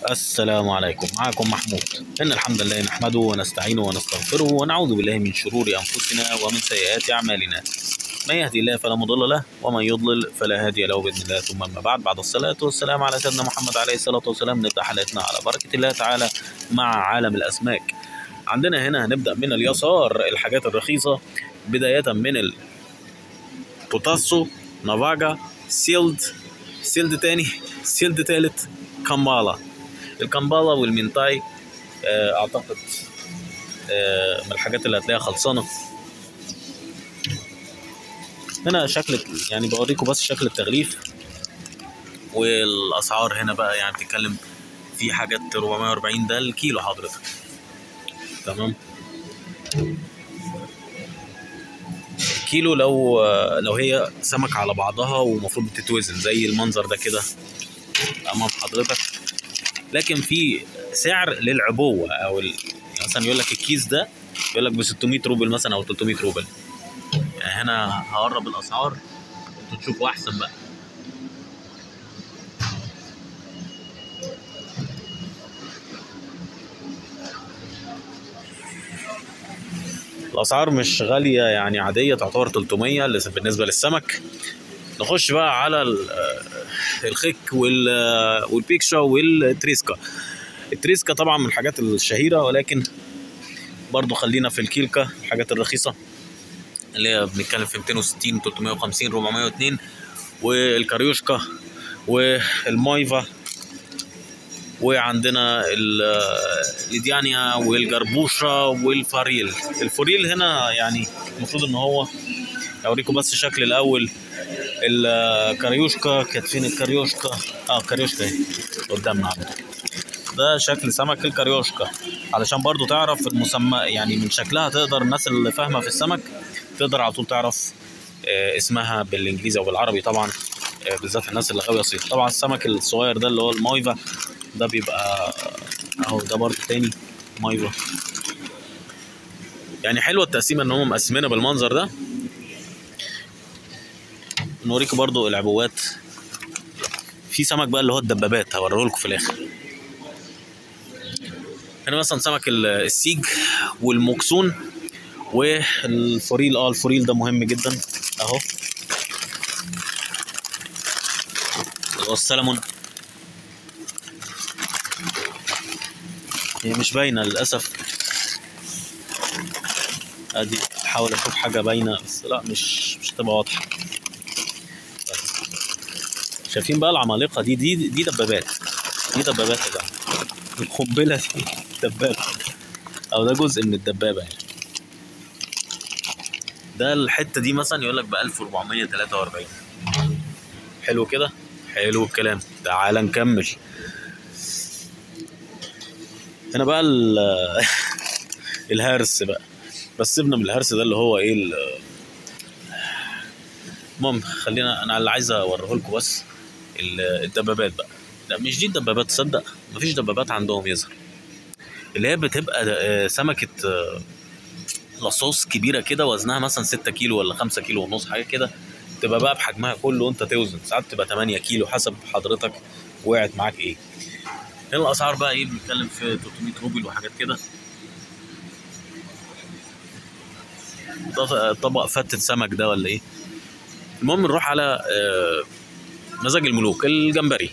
السلام عليكم معكم محمود إن الحمد لله نحمده ونستعينه ونستغفره ونعوذ بالله من شرور أنفسنا ومن سيئات أعمالنا من يهدي الله فلا مضل له ومن يضلل فلا هادي له بإذن الله ثم أما بعد بعد الصلاة والسلام على سيدنا محمد عليه الصلاة والسلام نبدأ حلقتنا على بركة الله تعالى مع عالم الأسماك عندنا هنا هنبدأ من اليسار الحاجات الرخيصة بداية من البوتاسو نافاجا سيلد سيلد تاني سيلد تالت كامبالا الكامبالا والمنتاي آه، اعتقد آه، من الحاجات اللي هتلاقيها خلصانه هنا شكل يعني بوريكم بس شكل التغليف والاسعار هنا بقى يعني بتتكلم في حاجات 440 ده الكيلو حضرتك تمام كيلو لو لو هي سمك على بعضها ومفروض بتتوزن زي المنظر ده كده امام حضرتك لكن في سعر للعبوه او ال... يعني مثلا يقول لك الكيس ده يقول لك ب 600 روبل مثلا او 300 روبل يعني هنا هقرب الاسعار انتوا تشوفوا احسن بقى الاسعار مش غاليه يعني عاديه تعتبر 300 لسه بالنسبه للسمك نخش بقى على ال- الخك وال- والبيكشا والتريسكا التريسكا طبعا من الحاجات الشهيره ولكن برضو خلينا في الكيلكا الحاجات الرخيصه اللي هي بنتكلم في 260 350 402 والكاريوشكا والمايفا وعندنا ال- الإيديانيا والجربوشة والفاريل الفوريل هنا يعني المفروض ان هو اوريكم بس شكل الاول الكاريوشكا كانت فين الكاريوشكا اه كاريوشكا اهي قدامنا عندنا ده شكل سمك الكاريوشكا علشان برضو تعرف المسمى يعني من شكلها تقدر الناس اللي فاهمه في السمك تقدر على طول تعرف آه، اسمها بالانجليزي او بالعربي طبعا آه، بالذات الناس اللي غاويه صيد طبعا السمك الصغير ده اللي هو المايفا ده بيبقى اهو ده برضو تاني مايفا يعني حلوه التقسيمه ان هم مقسمينها بالمنظر ده نوريك برضو العبوات في سمك بقى اللي هو الدبابات هوريه لكم في الاخر هنا مثلا سمك ال- السيج والموكسون والفوريل اه الفوريل ده مهم جدا اهو اللي هو السلمون هي مش باينه للاسف ادي احاول اشوف حاجه باينه بس لا مش مش هتبقى واضحه شايفين بقى العمالقه دي دي دي دبابات دي دبابات يا جماعه القنبله دي دبابه او ده جزء من الدبابه يعني ده الحته دي مثلا يقول لك ب 1443 حلو كده حلو الكلام تعال نكمل هنا بقى ال- الهرس بقى بس سيبنا من الهرس ده اللي هو ايه ال- المهم خلينا انا اللي عايز اوريه لكم بس ال- الدبابات بقى لا مش دي الدبابات تصدق مفيش دبابات عندهم يظهر اللي هي بتبقى آه، سمكة آه، لصوص كبيرة كده وزنها مثلا 6 كيلو ولا 5 كيلو ونص حاجة كده تبقى بقى بحجمها كله وانت توزن ساعات تبقى 8 كيلو حسب حضرتك وقعت معاك ايه هنا الاسعار بقى ايه بنتكلم في 300 روبل وحاجات كده ده طبق فتة سمك ده ولا ايه المهم نروح على آه، مزاج الملوك الجمبري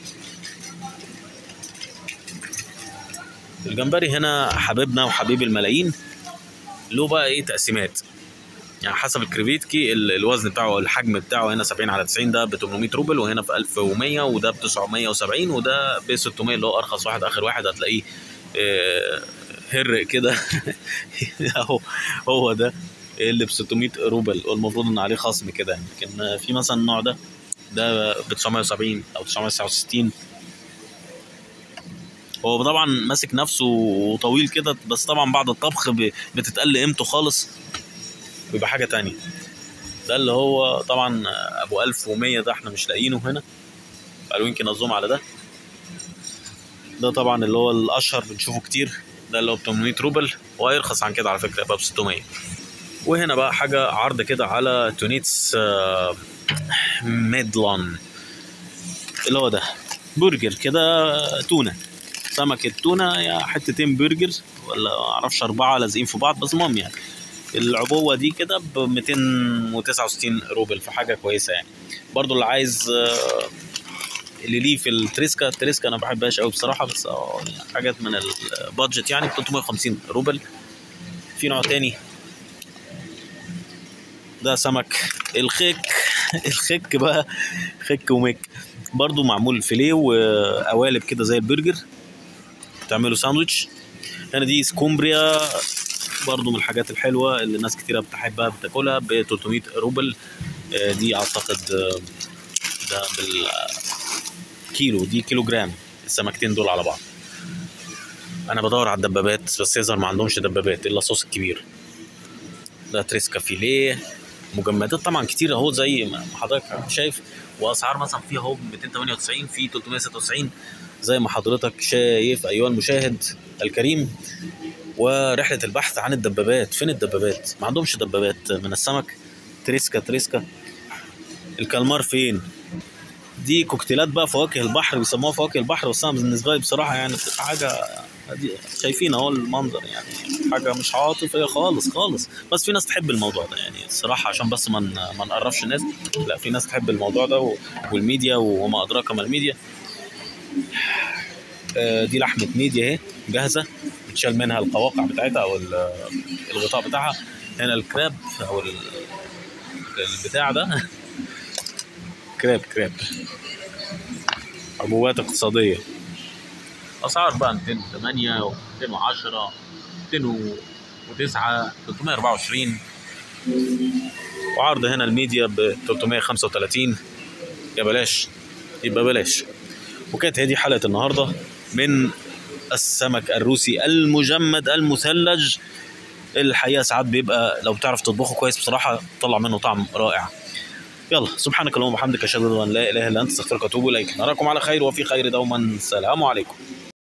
الجمبري هنا حبيبنا وحبيب الملايين له بقى ايه تقسيمات يعني حسب الكريفيتكي ال- الوزن بتاعه الحجم بتاعه هنا 70 على 90 ده ب 800 روبل وهنا في 1100 وده ب 970 وده ب 600 اللي هو ارخص واحد اخر واحد هتلاقيه آه، هرق كده اهو هو ده اللي ب 600 روبل والمفروض ان عليه خصم كده يعني لكن في مثلا النوع ده ده ب 970 او 969 هو طبعا ماسك نفسه وطويل كده بس طبعا بعد الطبخ ب- بتتقل قيمته خالص بيبقى حاجه تانية ده اللي هو طبعا ابو 1100 ده احنا مش لاقيينه هنا قالوا يمكن اظوم على ده ده طبعا اللي هو الاشهر بنشوفه كتير ده اللي هو ب 800 روبل وهيرخص عن كده على فكره يبقى ب 600 وهنا بقى حاجه عرض كده على تونيتس آه، ميدلان اللي هو ده برجر كده تونه سمكه تونه يا حتتين برجر ولا معرفش اربعه لازقين في بعض بس المهم يعني العبوه دي كده ب 269 روبل فحاجه كويسه يعني برضو اللي عايز آه، اللي ليه في التريسكا التريسكا انا ما بحبهاش قوي بصراحه بس آه، حاجات من البادجت يعني ب 350 روبل في نوع تاني ده سمك الخيك الخيك بقى خيك وميك برضو معمول فيليه وقوالب كده زي البرجر تعملوا ساندوتش هنا دي سكومبريا برضو من الحاجات الحلوه اللي ناس كتيره بتحبها بتاكلها ب 300 روبل آه، دي اعتقد آه، ده بالكيلو دي كيلو جرام السمكتين دول على بعض انا بدور على الدبابات بس يظهر ما عندهمش دبابات الا صوص الكبير ده تريسكا فيليه مجمدات طبعا كتير اهو زي ما حضرتك شايف واسعار مثلا فيها اهو 298 في 396 زي ما حضرتك شايف ايها المشاهد الكريم ورحله البحث عن الدبابات فين الدبابات ما عندهمش دبابات من السمك تريسكا تريسكا الكالمار فين دي كوكتيلات بقى فواكه البحر بيسموها فواكه البحر بس انا بالنسبه لي بصراحه يعني بتبقى حاجه دي شايفين اهو المنظر يعني حاجه مش عاطفيه خالص خالص بس في ناس تحب الموضوع ده يعني الصراحه عشان بس ما ن- ما نقرفش الناس لا في ناس تحب الموضوع ده و- والميديا وما ادراك ما الميديا آه، دي لحمه ميديا اهي جاهزه بتشال منها القواقع بتاعتها او ال- الغطاء بتاعها هنا الكراب او ال- البتاع ده كراب كراب عبوات اقتصاديه اسعار بقى 208 و210 209 324 وعرض هنا الميديا ب 335 يا بلاش يبقى بلاش وكانت هذه حلقه النهارده من السمك الروسي المجمد المثلج الحقيقه ساعات بيبقى لو بتعرف تطبخه كويس بصراحه طلع منه طعم رائع يلا سبحانك اللهم وبحمدك اشهد ان لا اله الا انت استغفرك واتوب اليك نراكم على خير وفي خير دوما سلام عليكم